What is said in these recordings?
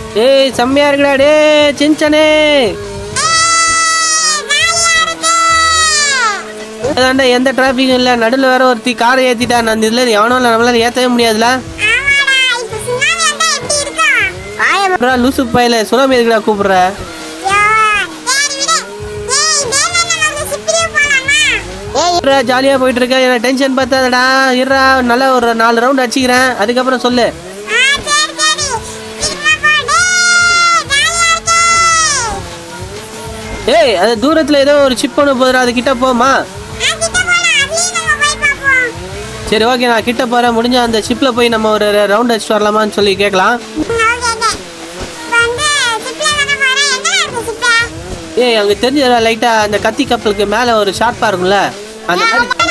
ஏய் செம்மையா இருக்குடா டே சின்சனே அதாண்டா எந்த டிராஃபிக்கும் இல்லை நடுவில் வேற ஒருத்தி காரை ஏற்றிட்டா நான் இந்த இதில் எவனோ இல்லை நம்மளால ஏற்றவே முடியாதுல அப்புறம் லூசு பையில சுனாமி எதுக்குடா கூப்பிடுற ஜாலியாக போயிட்டு இருக்க எனக்கு டென்ஷன் பார்த்தாதடா இருடா நல்லா ஒரு நாலு ரவுண்ட் அடிச்சுக்கிறேன் அதுக்கப்புறம் சொல்லு ஏய் அது தூரத்தில் ஏதோ ஒரு சிப் ஒன்று போதுடா அது கிட்ட போமா சரி ஓகே நான் கிட்ட போகிறேன் முடிஞ்ச அந்த ஷிப்பில் போய் நம்ம ஒரு ரவுண்ட் அடிச்சுட்டு வரலாமான்னு சொல்லி கேட்கலாம் ஏய் அங்கே தெரிஞ்ச லைட்டாக அந்த கத்தி கப்பலுக்கு மேலே ஒரு ஷார்ப்பாக இருக்கும்ல அந்த மாதிரி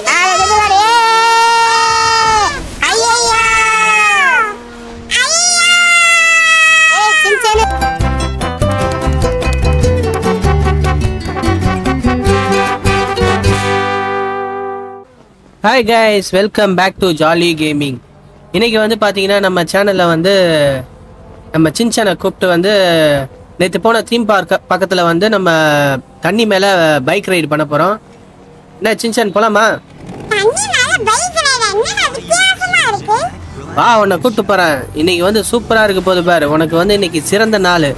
hi guys welcome back to Jolly Gaming இன்னைக்கு வந்து பார்த்தீங்கன்னா நம்ம சேனலில் வந்து நம்ம சின்சனை கூப்பிட்டு வந்து நேற்று போன தீம் பார்க் பக்கத்தில் வந்து நம்ம தண்ணி மேலே பைக் ரைடு பண்ண போகிறோம் என்ன சின்சன் போலாமா வா உன்னை கூப்பிட்டு போகிறேன் இன்னைக்கு வந்து சூப்பராக இருக்க போது பாரு உனக்கு வந்து இன்னைக்கு சிறந்த நாள்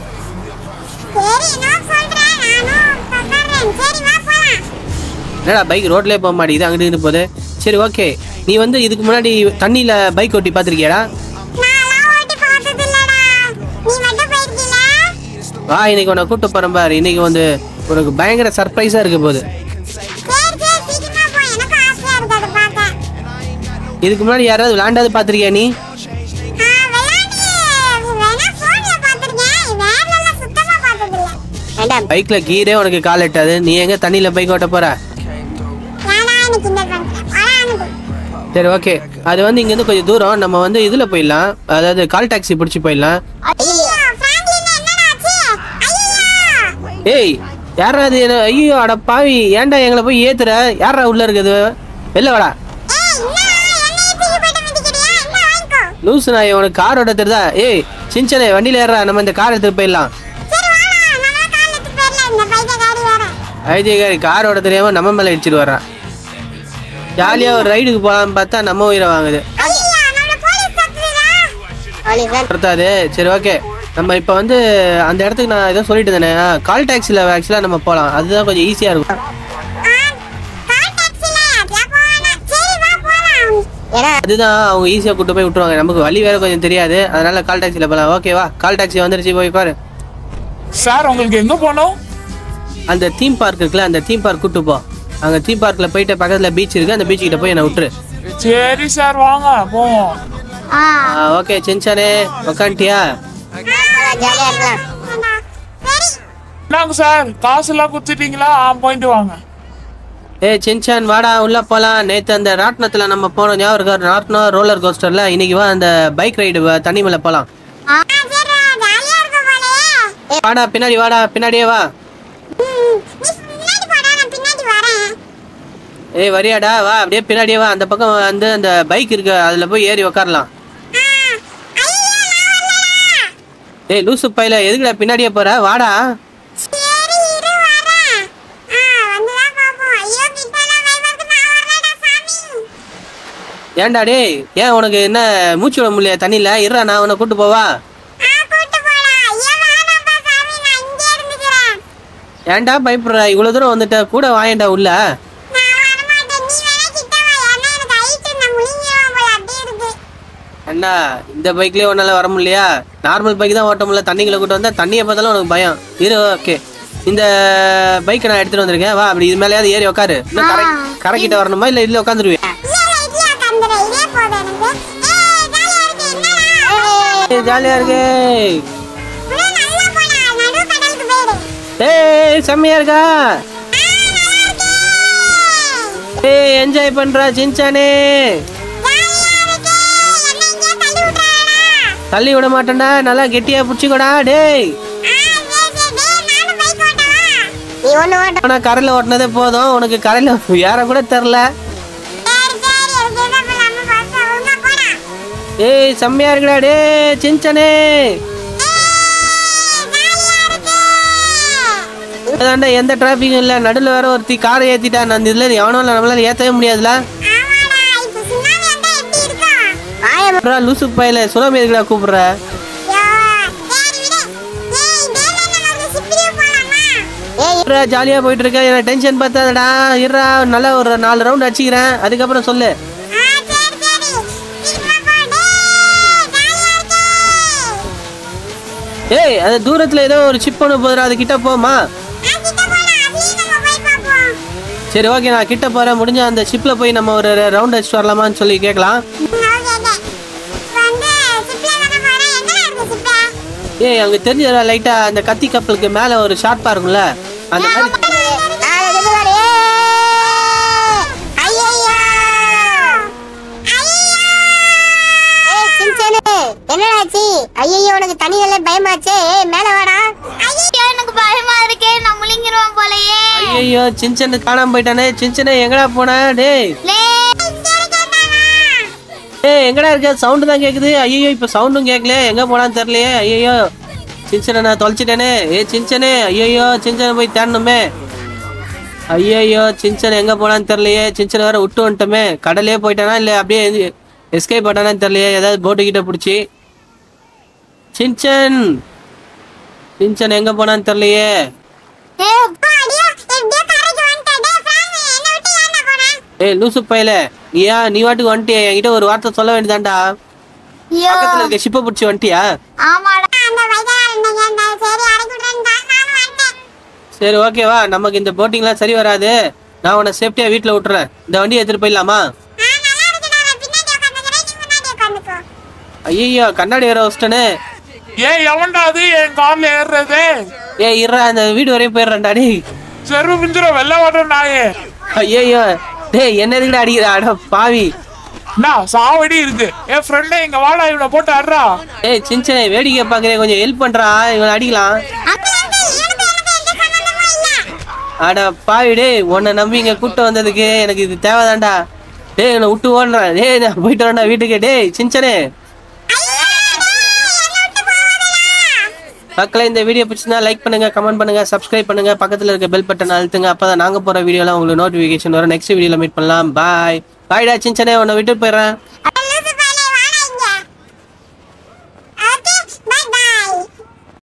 என்னடா பைக் ரோட்லேயே போக மாட்டேங்குது அங்கிட்டு இங்கிட்டு போகுது சரி ஓகே நீ வந்து இதுக்கு முன்னாடி தண்ணியில் பைக் ஓட்டி பார்த்துருக்கியாடா வா இன்னைக்கு உன்னை கூப்பிட்டு போகிறேன் பாரு இன்னைக்கு வந்து உனக்கு பயங்கர சர்ப்ரைஸாக இருக்க போகுது இதுக்கு முன்னாடி யாராவது விளையாண்டாது பார்த்துருக்கியா நீ பைக்கில் கீரே உனக்கு கால் எட்டாது நீ எங்கே தண்ணியில் பைக் ஓட்ட போற சரி ஓகே அது வந்து இங்கேருந்து கொஞ்சம் தூரம் நம்ம வந்து இதில் போயிடலாம் அதாவது கால் டாக்ஸி பிடிச்சி போயிடலாம் ஏய் யாரா அது என்ன ஐயோ அட பாவி ஏன்டா எங்களை போய் ஏத்துற யாரா உள்ள இருக்குது வெளில வாடா லூசு நான் உனக்கு கார் ஓட்ட தெரியுதா ஏய் சின்சனே வண்டியில ஏறா நம்ம இந்த கார் எடுத்துட்டு போயிடலாம் ஐஜிகாரி கார் ஓட்ட தெரியாம நம்ம மேல இடிச்சிட்டு வர்றான் ஜாலியா ஒரு ரைடுக்கு போகலான்னு பார்த்தா நம்ம உயிரை வாங்குது படுத்தாது சரி ஓகே நம்ம இப்போ வந்து அந்த இடத்துக்கு நான் ஏதோ சொல்லிட்டு இருந்தேனே கால் டாக்ஸியில் ஆக்சுவலாக நம்ம போகலாம் அதுதான் கொஞ்சம் ஈஸியாக இருக்கும் அதுதான் அவங்க ஈஸியாக கூட்டு போய் விட்டுருவாங்க நமக்கு வழி வேற கொஞ்சம் தெரியாது அதனால கால் டாக்ஸியில் போகலாம் ஓகேவா கால் டாக்ஸி வந்துருச்சு போய் பாரு சார் உங்களுக்கு எங்க போனோம் அந்த தீம் பார்க் இருக்குல்ல அந்த தீம் பார்க் கூட்டு போ அங்கே தீம் பார்க்கில் போயிட்டு பக்கத்தில் பீச் இருக்கு அந்த பீச் கிட்ட போய் என்னை விட்டுரு சரி சார் வாங்க போவோம் ஓகே சின்சானே உக்காண்டியா என்னங்க சார் காசு எல்லாம் குத்துட்டீங்களா ஆ போயிட்டு வாங்க ஏய் சின்சான் வாடா உள்ள போலாம் நேத்து அந்த ராட்னத்துல நம்ம போனோம் ஞாபகம் இருக்கா ராட்னம் ரோலர் கோஸ்டர்ல இன்னைக்கு வா அந்த பைக் ரைடு தண்ணி மேல போலாம் வாடா பின்னாடி வாடா பின்னாடியே வா ஏய் வரியாடா வா அப்படியே பின்னாடியே வா அந்த பக்கம் வந்து அந்த பைக் இருக்கு அதுல போய் ஏறி உக்காரலாம் ஏய் லூசு பையில எதுக்குடா பின்னாடியே போற வாடா ஏன்டா டேய் ஏன் உனக்கு என்ன மூச்சு விட முடியல தண்ணியில இருடா நான் உன்னை கூட்டு போவா ஏன்டா பயப்படுற இவ்வளவு தூரம் வந்துட்ட கூட வாயேன்டா உள்ள அண்ணா இந்த பைக்லயே உன்னால வர முடியலையா நார்மல் பைக் தான் ஓட்ட முடியல தண்ணிக்குள்ள கூட்டு வந்தா தண்ணியை பார்த்தாலும் உனக்கு பயம் இரு ஓகே இந்த பைக்கை நான் எடுத்துட்டு வந்திருக்கேன் வா அப்படி இது மேலேயாவது ஏறி உட்காரு இன்னும் கரை கரைக்கிட்ட வரணுமா இல்ல இதுல உட்காந்துருவியா ஜாலியா இருக்கு ஏய் செம்மையா இருக்கா ஏய் என்ஜாய் பண்றா சின்சானே தள்ளி விட மாட்டேன்டா நல்லா கெட்டியா புடிச்சுக்கோடா டேய் நீ ஒண்ணு ஓட்ட ஆனா கரையில ஓட்டினதே போதும் உனக்கு கரையில யார கூட தெரில சரி சரி எனக்கு என்ன பண்ணாம ஃபர்ஸ்ட் ஒழுங்கா போடா ஏய் செம்மையா இருக்குடா டேய் சின்சனே ஏய் அதாண்டா எந்த டிராஃபிக்கும் இல்லை நடுவில் வேற ஒருத்தி காரை ஏற்றிட்டான் அந்த இதில் எவனோ இல்லை நம்மளால ஏற்றவே முடியாதுல ஆமாடா இப்ப சுனாமி வந்தா எப்படி இருக்கும் வாய அப்புறா லூசு பையில சுனாமி எதுக்குடா கூப்பிடுற சரி விடு ஏய் டேய் நம்ம சிப்பிரியா போலாமா ஏய் இருடா ஜாலியாக போயிட்டு இருக்க எனக்கு டென்ஷன் பார்த்தாதடா இருடா நல்லா ஒரு நாலு ரவுண்ட் அடிச்சுக்கிறேன் அதுக்கப்புறம் சொல்லு ஆ சரி சரி சீக்கிரமா போ டேய் ஜாலியா இருக்கு ஏய் அது தூரத்தில் ஏதோ ஒரு சிப் ஒன்று போதுடா அது கிட்ட போமா ஆ கிட்ட போலாம் அதுலயும் நம்ம போய் பாப்போம் சரி ஓகே நான் கிட்ட போகிறேன் முடிஞ்ச அந்த ஷிப்பில் போய் நம்ம ஒரு ரவுண்ட் அடிச்சுட்டு வரலாமான்னு சொல்லி கேட்கலாம் ஓகே வந்து சிப்ல தான போறேன் எங்க இருக்கு சிப்ல ஏய் அங்கே தெரிஞ்ச லைட்டாக அந்த கத்தி கப்பலுக்கு மேலே ஒரு ஷார்ப்பாக இருக்கும்ல அந்த மாதிரி என்னடாச்சு ஐயோ உனக்கு தனியால பயமாச்சே ஏய் மேல வாடா ஐயோ எனக்கு பயமா இருக்கே நான் முழுங்கிருவேன் போலயே ஐயோ சின்சன்னு காணாம போயிட்டானே சின்சனே எங்கடா போன டேய் ஏய் எங்கடா இருக்க சவுண்டு தான் கேக்குது ஐயோ இப்போ சவுண்டும் கேட்கல எங்க போனான்னு தெரியலையே ஐயோ சின்சனை நான் தொலைச்சிட்டேனே ஏ சின்சனே ஐயோ சின்சனை போய் தேடணுமே ஐயோ சின்சன் எங்க போனான்னு தெரியலையே சின்சனை வேற விட்டு வந்துட்டோமே கடலே போயிட்டானா இல்ல அப்படியே எஸ்கேப் ஆட்டானான்னு தெரியலையே ஏதாவது போட்டு கிட்ட பிடிச்சி சின்சன் சின்சன் எங்க போனான்னு தெரியலையே ஏய் லூசு பையல நீ ஏன் நீ வாட்டுக்கு வந்துட்டியா என்கிட்ட ஒரு வார்த்தை சொல்ல வேண்டியதான்டா பக்கத்துல இருக்க ஷிப்பை பிடிச்சி வந்துட்டியா சரி ஓகேவா நமக்கு இந்த போட்டிங்லாம் சரி வராது நான் உன்னை சேஃப்டியா வீட்டில் விட்டுறேன் இந்த வண்டியை எடுத்துட்டு போயிடலாமா ஐயோ கண்ணாடி வேற வச்சிட்டனே ஏன் எவன்டா அது என் கார்ல ஏறுறது ஏய் இருடா அந்த வீடு வரையும் போயிடுறேன்டா டேய் செருப்பு பிஞ்சிரும் வெள்ள வாட்டம் நாயே ஐயோ டேய் என்ன எதுக்குடா அடிக்கிற அட பாவி நான் சாவடி இருக்கு என் ஃப்ரெண்டை இங்க வாடா இவனை போட்டு ஆடுறா ஏய் சின்ன வேடிக்கை பார்க்குறேன் கொஞ்சம் ஹெல்ப் பண்றா இவன் அடிக்கலாம் அட பாவி டேய் உன்னை நம்பி இங்க கூட்டு வந்ததுக்கு எனக்கு இது தேவைதான்டா டேய் என்னை விட்டு ஓடுறேன் டேய் நான் போயிட்டு வரேன்டா வீட்டுக்கு டேய் சின்சனே மக்களே இந்த வீடியோ பிடிச்சிருந்தா லைக் பண்ணுங்க கமெண்ட் பண்ணுங்க சப்ஸ்கிரைப் பண்ணுங்க பக்கத்துல இருக்க பெல் பட்டன் அழுத்துங்க அப்பதான் நாங்க போற வீடியோலாம் உங்களுக்கு நோட்டிபிகேஷன் வரும் நெக்ஸ்ட் வீடியோல மீட் பண்ணலாம் பாய் பாய்டா சின்சனே உன்னை விட்டு போயிடுறேன் ஐயோ